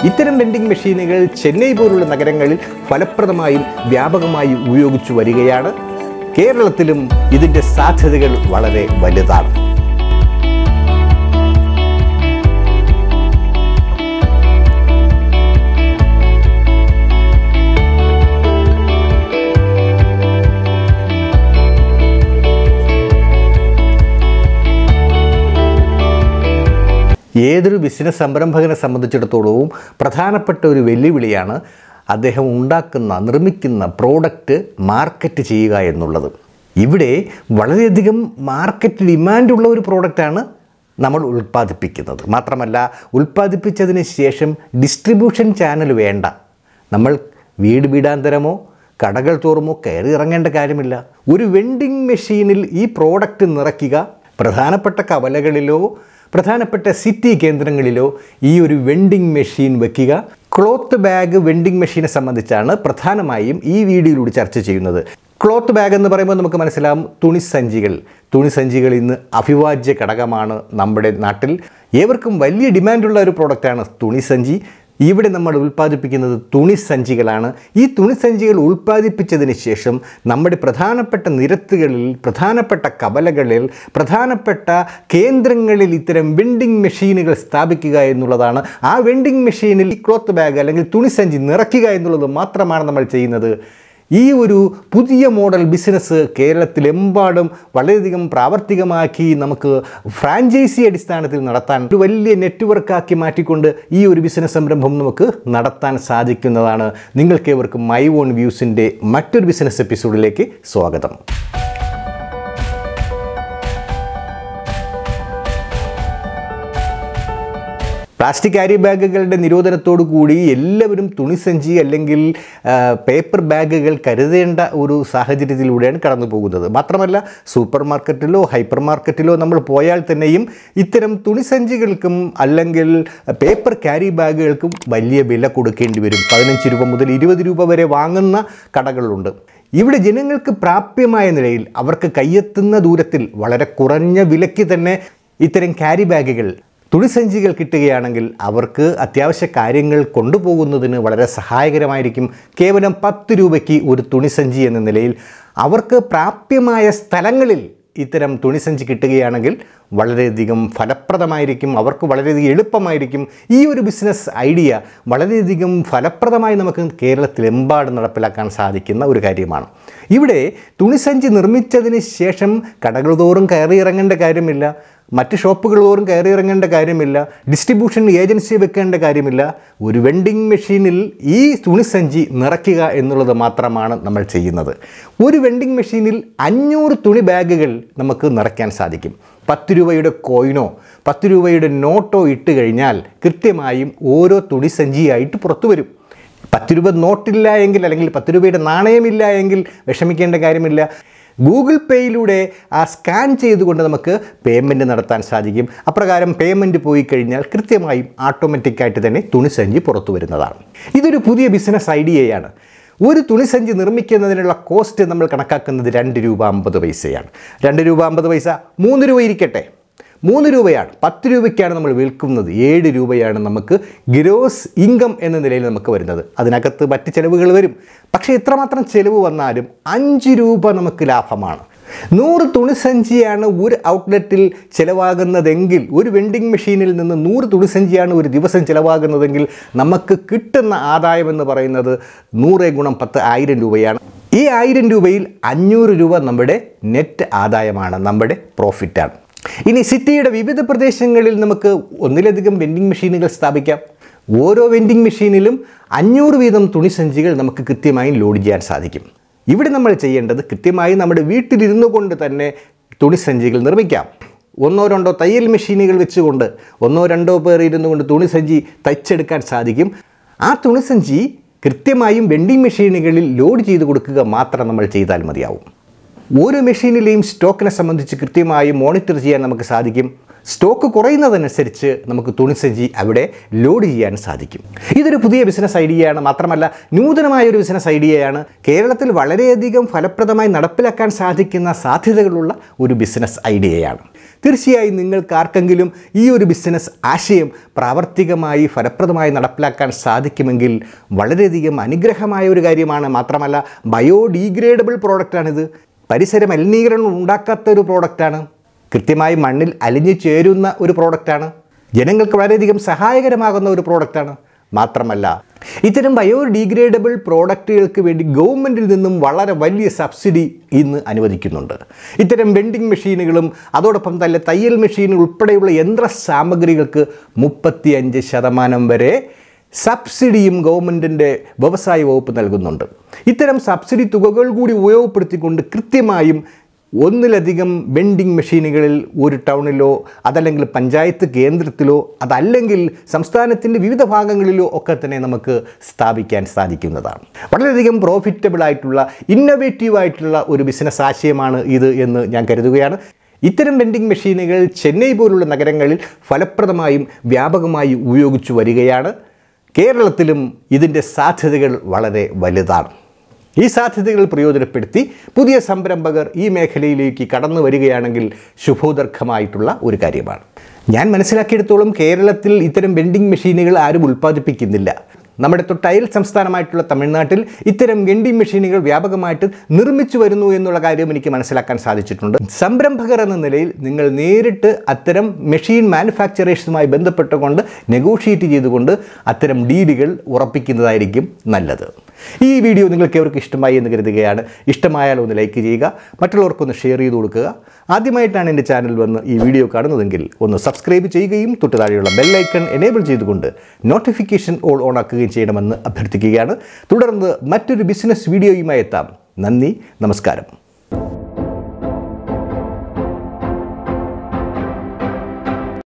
ഇത്തരം വെൻഡിംഗ് മെഷീനുകൾ ചെന്നൈ പോലുള്ള നഗരങ്ങളിൽ ഫലപ്രദമായും വ്യാപകമായി ഉപയോഗിച്ചു വരികയാണ് കേരളത്തിലും ഇതിൻ്റെ സാധ്യതകൾ വളരെ വലുതാണ് ഏതൊരു ബിസിനസ് സംരംഭകനെ സംബന്ധിച്ചിടത്തോളവും പ്രധാനപ്പെട്ട ഒരു വെല്ലുവിളിയാണ് അദ്ദേഹം ഉണ്ടാക്കുന്ന നിർമ്മിക്കുന്ന പ്രോഡക്റ്റ് മാർക്കറ്റ് ചെയ്യുക എന്നുള്ളത് ഇവിടെ വളരെയധികം മാർക്കറ്റ് ഡിമാൻഡുള്ള ഒരു പ്രോഡക്റ്റാണ് നമ്മൾ ഉൽപ്പാദിപ്പിക്കുന്നത് മാത്രമല്ല ഉൽപ്പാദിപ്പിച്ചതിന് ശേഷം ഡിസ്ട്രിബ്യൂഷൻ ചാനൽ വേണ്ട നമ്മൾ വീട് വീടാന്തരമോ കടകൾ തോറുമോ കയറി ഇറങ്ങേണ്ട കാര്യമില്ല ഒരു വെൻഡിങ് മെഷീനിൽ ഈ പ്രോഡക്റ്റ് നിറയ്ക്കുക പ്രധാനപ്പെട്ട കവലകളിലോ പ്രധാനപ്പെട്ട സിറ്റി കേന്ദ്രങ്ങളിലോ ഈ ഒരു വെൻഡിങ് മെഷീൻ വെക്കുക ക്ലോത്ത് ബാഗ് വെൻഡിങ് മെഷീനെ സംബന്ധിച്ചാണ് പ്രധാനമായും ഈ വീഡിയോയിലൂടെ ചർച്ച ചെയ്യുന്നത് ക്ലോത്ത് ബാഗ് എന്ന് പറയുമ്പോൾ നമുക്ക് മനസ്സിലാവും തുണിസഞ്ചികൾ തുണിസഞ്ചികൾ ഇന്ന് അവിഭാജ്യ ഘടകമാണ് നമ്മുടെ നാട്ടിൽ ഏവർക്കും വലിയ ഡിമാൻഡുള്ള ഒരു പ്രോഡക്റ്റാണ് തുണിസഞ്ചി ഇവിടെ നമ്മൾ ഉൽപ്പാദിപ്പിക്കുന്നത് തുണിസഞ്ചികളാണ് ഈ തുണിസഞ്ചികൾ ഉൽപ്പാദിപ്പിച്ചതിന് ശേഷം നമ്മുടെ പ്രധാനപ്പെട്ട നിരത്തുകളിൽ പ്രധാനപ്പെട്ട കവലകളിൽ പ്രധാനപ്പെട്ട കേന്ദ്രങ്ങളിൽ ഇത്തരം വെൻഡിങ് മെഷീനുകൾ സ്ഥാപിക്കുക എന്നുള്ളതാണ് ആ വെൻഡിങ് മെഷീനിൽ ഈ ക്ലോത്ത് ബാഗ് അല്ലെങ്കിൽ തുണിസഞ്ചി നിറയ്ക്കുക എന്നുള്ളത് മാത്രമാണ് നമ്മൾ ചെയ്യുന്നത് ഈ ഒരു പുതിയ മോഡൽ ബിസിനസ് കേരളത്തിലെമ്പാടും വളരെയധികം പ്രാവർത്തികമാക്കി നമുക്ക് ഫ്രാഞ്ചൈസി അടിസ്ഥാനത്തിൽ നടത്താൻ ഒരു വലിയ നെറ്റ്വർക്കാക്കി മാറ്റിക്കൊണ്ട് ഈ ഒരു ബിസിനസ് സംരംഭം നമുക്ക് നടത്താൻ സാധിക്കുന്നതാണ് നിങ്ങൾക്കേവർക്കും മൈ ഓൺ വ്യൂസിൻ്റെ മറ്റൊരു ബിസിനസ് എപ്പിസോഡിലേക്ക് സ്വാഗതം പ്ലാസ്റ്റിക് ക്യാരി ബാഗുകളുടെ നിരോധനത്തോടു കൂടി എല്ലാവരും തുണിസഞ്ചി അല്ലെങ്കിൽ ആ, പേപ്പർ ബാഗുകൾ കരുതേണ്ട ഒരു സാഹചര്യത്തിലൂടെയാണ് കടന്നു പോകുന്നത് മാത്രമല്ല സൂപ്പർ മാർക്കറ്റിലോ ഹൈപ്പർ മാർക്കറ്റിലോ നമ്മൾ പോയാൽ തന്നെയും ഇത്തരം തുണിസഞ്ചികൾക്കും അല്ലെങ്കിൽ പേപ്പർ ക്യാരി ബാഗുകൾക്കും വലിയ വില കൊടുക്കേണ്ടി വരും പതിനഞ്ച് രൂപ മുതൽ ഇരുപത് രൂപ വരെ വാങ്ങുന്ന കടകളുണ്ട് ഇവിടെ ജനങ്ങൾക്ക് പ്രാപ്യമായ നിലയിൽ അവർക്ക് കയ്യെത്തുന്ന ദൂരത്തിൽ വളരെ കുറഞ്ഞ വിലയ്ക്ക് തന്നെ ഇത്തരം ക്യാരി ബാഗുകൾ തുണിസഞ്ചികൾ കിട്ടുകയാണെങ്കിൽ അവർക്ക് അത്യാവശ്യ കാര്യങ്ങൾ കൊണ്ടുപോകുന്നതിന് വളരെ സഹായകരമായിരിക്കും കേവലം പത്ത് രൂപയ്ക്ക് ഒരു തുണിസഞ്ചി എന്ന നിലയിൽ അവർക്ക് പ്രാപ്യമായ സ്ഥലങ്ങളിൽ ഇത്തരം തുണിസഞ്ചി കിട്ടുകയാണെങ്കിൽ വളരെയധികം ഫലപ്രദമായിരിക്കും അവർക്ക് വളരെയധികം എളുപ്പമായിരിക്കും ഈ ഒരു ബിസിനസ് ഐഡിയ വളരെയധികം ഫലപ്രദമായി നമുക്ക് കേരളത്തിലെമ്പാടും നടപ്പിലാക്കാൻ സാധിക്കുന്ന ഒരു കാര്യമാണ് ഇവിടെ തുണിസഞ്ചി നിർമ്മിച്ചതിന് ശേഷം കടകൾ തോറും കയറി ഇറങ്ങേണ്ട കാര്യമില്ല മറ്റ് ഷോപ്പുകൾ തോറും കയറി ഇറങ്ങേണ്ട കാര്യമില്ല ഡിസ്ട്രിബ്യൂഷൻ ഏജൻസി വെക്കേണ്ട കാര്യമില്ല ഒരു വെൻഡിങ് മെഷീനിൽ ഈ തുണിസഞ്ചി നിറയ്ക്കുക എന്നുള്ളത് മാത്രമാണ് നമ്മൾ ചെയ്യുന്നത് ഒരു വെൻഡിങ് മെഷീനിൽ അഞ്ഞൂറ് തുണി ബാഗുകൾ നമുക്ക് നിറയ്ക്കാൻ സാധിക്കും പത്ത് രൂപയുടെ കോയിനോ പത്ത് രൂപയുടെ നോട്ടോ ഇട്ട് കഴിഞ്ഞാൽ കൃത്യമായും ഓരോ തുണിസഞ്ചിയായിട്ട് പുറത്തു വരും പത്ത് രൂപ നോട്ടില്ല എങ്കിൽ അല്ലെങ്കിൽ പത്ത് രൂപയുടെ നാണയമില്ല എങ്കിൽ വിഷമിക്കേണ്ട കാര്യമില്ല ഗൂഗിൾ പേയിലൂടെ ആ സ്കാൻ ചെയ്തുകൊണ്ട് നമുക്ക് പേയ്മെൻറ്റ് നടത്താൻ സാധിക്കും അപ്രകാരം പേയ്മെൻറ്റ് പോയി കഴിഞ്ഞാൽ കൃത്യമായും ഓട്ടോമാറ്റിക്കായിട്ട് തന്നെ തുണിസഞ്ചി പുറത്തു വരുന്നതാണ് ഇതൊരു പുതിയ ബിസിനസ് ഐഡിയയാണ് ഒരു തുണിസഞ്ചി നിർമ്മിക്കുന്നതിനുള്ള കോസ്റ്റ് നമ്മൾ കണക്കാക്കുന്നത് രണ്ട് രൂപ അമ്പത് പൈസയാണ് രണ്ട് രൂപ അമ്പത് പൈസ മൂന്ന് രൂപ ഇരിക്കട്ടെ മൂന്ന് രൂപയാണ് പത്ത് രൂപയ്ക്കാണ് നമ്മൾ വിൽക്കുന്നത് ഏഴ് രൂപയാണ് നമുക്ക് ഗ്രോസ് ഇൻകം എന്ന നിലയിൽ നമുക്ക് വരുന്നത് അതിനകത്ത് മറ്റ് ചിലവുകൾ വരും പക്ഷേ എത്രമാത്രം ചിലവ് വന്നാലും അഞ്ച് രൂപ നമുക്ക് ലാഭമാണ് നൂറ് തുണിസഞ്ചിയാണ് ഒരു ഔട്ട്ലെറ്റിൽ ചിലവാകുന്നതെങ്കിൽ ഒരു വെൻഡിങ് മെഷീനിൽ നിന്ന് നൂറ് തുണിസഞ്ചിയാണ് ഒരു ദിവസം ചിലവാകുന്നതെങ്കിൽ നമുക്ക് കിട്ടുന്ന ആദായം എന്ന് പറയുന്നത് നൂറ് ഗുണം പത്ത് ആയിരം രൂപയാണ് ഈ ആയിരം രൂപയിൽ അഞ്ഞൂറ് രൂപ നമ്മുടെ നെറ്റ് ആദായമാണ് നമ്മുടെ പ്രോഫിറ്റാണ് ഇനി സിറ്റിയുടെ വിവിധ പ്രദേശങ്ങളിൽ നമുക്ക് ഒന്നിലധികം വെൻഡിങ് മെഷീനുകൾ സ്ഥാപിക്കാം ഓരോ വെൻഡിങ് മെഷീനിലും അഞ്ഞൂറ് വീതം തുണിസഞ്ചികൾ നമുക്ക് കൃത്യമായും ലോഡ് ചെയ്യാൻ സാധിക്കും ഇവിടെ നമ്മൾ ചെയ്യേണ്ടത് കൃത്യമായി നമ്മുടെ വീട്ടിലിരുന്നു കൊണ്ട് തന്നെ തുണിസഞ്ചികൾ നിർമ്മിക്കാം ഒന്നോ രണ്ടോ തയ്യൽ മെഷീനുകൾ വെച്ചുകൊണ്ട് ഒന്നോ രണ്ടോ പേർ ഇരുന്നു കൊണ്ട് തുണിസഞ്ചി തയ്ച്ചെടുക്കാൻ സാധിക്കും ആ തുണിസഞ്ചി കൃത്യമായും വെൻഡിങ് മെഷീനുകളിൽ ലോഡ് ചെയ്ത് കൊടുക്കുക മാത്രം നമ്മൾ ചെയ്താൽ മതിയാവും ഓരോ മെഷീനിലെയും സ്റ്റോക്കിനെ സംബന്ധിച്ച് കൃത്യമായി മോണിറ്റർ ചെയ്യാൻ നമുക്ക് സാധിക്കും സ്റ്റോക്ക് കുറയുന്നതനുസരിച്ച് നമുക്ക് തുണിസഞ്ചി അവിടെ ലോഡ് ചെയ്യാൻ സാധിക്കും ഇതൊരു പുതിയ ബിസിനസ് ഐഡിയയാണ് മാത്രമല്ല നൂതനമായ ഒരു ബിസിനസ് ഐഡിയയാണ് കേരളത്തിൽ വളരെയധികം ഫലപ്രദമായി നടപ്പിലാക്കാൻ സാധിക്കുന്ന സാധ്യതകളുള്ള ഒരു ബിസിനസ് ഐഡിയയാണ് തീർച്ചയായും നിങ്ങൾക്ക് ആർക്കെങ്കിലും ഈ ഒരു ബിസിനസ് ആശയം പ്രാവർത്തികമായി ഫലപ്രദമായി നടപ്പിലാക്കാൻ സാധിക്കുമെങ്കിൽ വളരെയധികം അനുഗ്രഹമായ ഒരു കാര്യമാണ് മാത്രമല്ല ബയോഡീഗ്രേഡബിൾ പ്രോഡക്റ്റാണിത് പരിസര മലിനീകരണം ഉണ്ടാക്കാത്ത ഒരു പ്രോഡക്റ്റാണ് കൃത്യമായി മണ്ണിൽ അലിഞ്ഞു ചേരുന്ന ഒരു പ്രോഡക്റ്റാണ് ജനങ്ങൾക്ക് വളരെയധികം സഹായകരമാകുന്ന ഒരു പ്രോഡക്റ്റാണ് മാത്രമല്ല ഇത്തരം ബയോഡീഗ്രേഡബിൾ പ്രോഡക്റ്റുകൾക്ക് വേണ്ടി ഗവൺമെൻറ്റിൽ നിന്നും വളരെ വലിയ സബ്സിഡി ഇന്ന് അനുവദിക്കുന്നുണ്ട് ഇത്തരം വെൻഡിങ് മെഷീനുകളും അതോടൊപ്പം തന്നെ തയ്യൽ മെഷീൻ ഉൾപ്പെടെയുള്ള യന്ത്ര സാമഗ്രികൾക്ക് മുപ്പത്തിയഞ്ച് ശതമാനം വരെ സബ്സിഡിയും ഗവൺമെൻറ്റിൻ്റെ വ്യവസായ വകുപ്പ് നൽകുന്നുണ്ട് ഇത്തരം സബ്സിഡി തുകകൾ കൂടി ഉപയോഗപ്പെടുത്തിക്കൊണ്ട് കൃത്യമായും ഒന്നിലധികം വെൻഡിങ് മെഷീനുകളിൽ ഒരു ടൗണിലോ അതല്ലെങ്കിൽ പഞ്ചായത്ത് കേന്ദ്രത്തിലോ അതല്ലെങ്കിൽ സംസ്ഥാനത്തിൻ്റെ വിവിധ ഭാഗങ്ങളിലോ ഒക്കെ തന്നെ നമുക്ക് സ്ഥാപിക്കാൻ സാധിക്കുന്നതാണ് വളരെയധികം പ്രോഫിറ്റബിൾ ആയിട്ടുള്ള ഇന്നൊവേറ്റീവ് ആയിട്ടുള്ള ഒരു ബിസിനസ് ആശയമാണ് ഇത് എന്ന് ഞാൻ കരുതുകയാണ് ഇത്തരം വെൻഡിങ് മെഷീനുകൾ ചെന്നൈ പോലുള്ള നഗരങ്ങളിൽ ഫലപ്രദമായും വ്യാപകമായി ഉപയോഗിച്ചു വരികയാണ് കേരളത്തിലും ഇതിൻ്റെ സാധ്യതകൾ വളരെ വലുതാണ് ഈ സാധ്യതകൾ പ്രയോജനപ്പെടുത്തി പുതിയ സംരംഭകർ ഈ മേഖലയിലേക്ക് കടന്നു വരികയാണെങ്കിൽ ശുഭോദർഘമായിട്ടുള്ള ഒരു കാര്യമാണ് ഞാൻ മനസ്സിലാക്കിയെടുത്തോളം കേരളത്തിൽ ഇത്തരം വെൻഡിങ് മെഷീനുകൾ ആരും ഉൽപ്പാദിപ്പിക്കുന്നില്ല നമ്മുടെ തൊട്ടയൽ സംസ്ഥാനമായിട്ടുള്ള തമിഴ്നാട്ടിൽ ഇത്തരം വെൻഡിങ് മെഷീനുകൾ വ്യാപകമായിട്ട് നിർമ്മിച്ചു വരുന്നു എന്നുള്ള കാര്യം എനിക്ക് മനസ്സിലാക്കാൻ സാധിച്ചിട്ടുണ്ട് സംരംഭകർ എന്ന നിലയിൽ നിങ്ങൾ നേരിട്ട് അത്തരം മെഷീൻ മാനുഫാക്ചറേഴ്സുമായി ബന്ധപ്പെട്ടുകൊണ്ട് നെഗോഷിയേറ്റ് ചെയ്തുകൊണ്ട് അത്തരം ഡീലുകൾ ഉറപ്പിക്കുന്നതായിരിക്കും നല്ലത് ഈ വീഡിയോ നിങ്ങൾക്ക് എവർക്ക് ഇഷ്ടമായി എന്ന് കരുതുകയാണ് ഇഷ്ടമായാൽ ഒന്ന് ലൈക്ക് ചെയ്യുക മറ്റുള്ളവർക്കൊന്ന് ഷെയർ ചെയ്ത് കൊടുക്കുക ആദ്യമായിട്ടാണ് എൻ്റെ ചാനൽ വന്ന് ഈ വീഡിയോ കാണുന്നതെങ്കിൽ ഒന്ന് സബ്സ്ക്രൈബ് ചെയ്യുകയും തൊട്ട് താഴെയുള്ള ബെല്ലൈക്കൺ എനേബിൾ ചെയ്തുകൊണ്ട് നോട്ടിഫിക്കേഷൻ ഓൾ ഓൺ ആക്കുകയും ചെയ്യണമെന്ന് അഭ്യർത്ഥിക്കുകയാണ് തുടർന്ന് മറ്റൊരു ബിസിനസ് വീഡിയോയുമായി എത്താം നന്ദി നമസ്കാരം